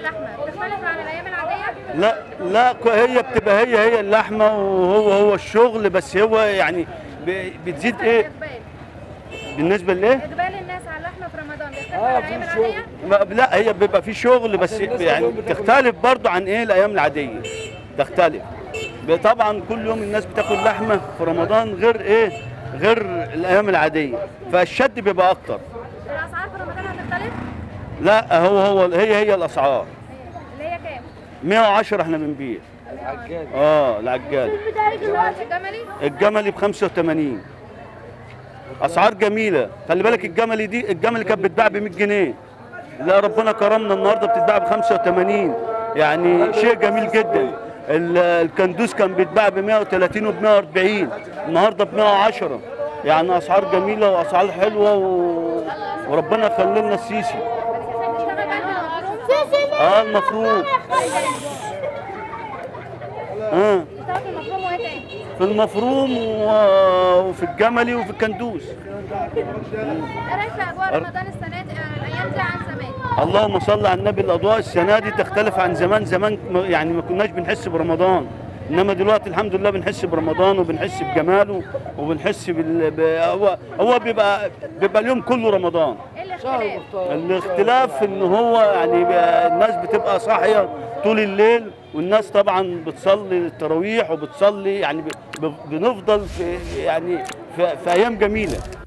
اللحمه بتختلف عن الايام العاديه لا لا ك- هي بتبقى هي هي اللحمه وهو هو الشغل بس هو يعني ب- بتزيد ايه اقبال بالنسبه لايه اقبال الناس على اللحمه في رمضان بيختلف عن الايام العاديه ما- لا هي بيبقى في شغل بس يعني تختلف برضو عن ايه الايام العاديه تختلف ب- طبعا كل يوم الناس بتاكل لحمه في رمضان غير ايه غير الايام العاديه فالشد بيبقى اكتر الاسعار في رمضان هتختلف لا هو هو هي هي الاسعار اللي هي كام 110 احنا بنبيع اه العجال الجملي الجملي ب 85 اسعار جميله خلي بالك الجملي دي الجملي كانت بتتباع ب 100 جنيه لا ربنا كرمنا النهارده بتتباع ب 85 يعني شيء جميل جدا ال- الكندوس كان بيتباع ب 130 وب 140 النهارده ب 110 يعني اسعار جميله واسعار حلوه و... وربنا يخلي لنا السيسي بتشتغل بقى في المفروم اه المفروض اه بتشتغل في المفروم وايه تاني في المفروم و- وفي الجملي وفي الكندوس ايه رايك في اجواء رمضان السنه دي آه، الايام دي عن زمان اللهم صل على النبي الاضواء السنه دي تختلف عن زمان زمان م- يعني ما كناش بنحس برمضان انما دلوقتي الحمد لله بنحس برمضان وبنحس بجماله وبنحس بال ب... هو هو بيبقى بيبقى اليوم كله رمضان ايه الاختلاف الاختلاف ان هو يعني ب- الناس بتبقى صاحيه طول الليل والناس طبعا بتصلي التراويح وبتصلي يعني ب... ب... بنفضل في يعني في... في ايام جميله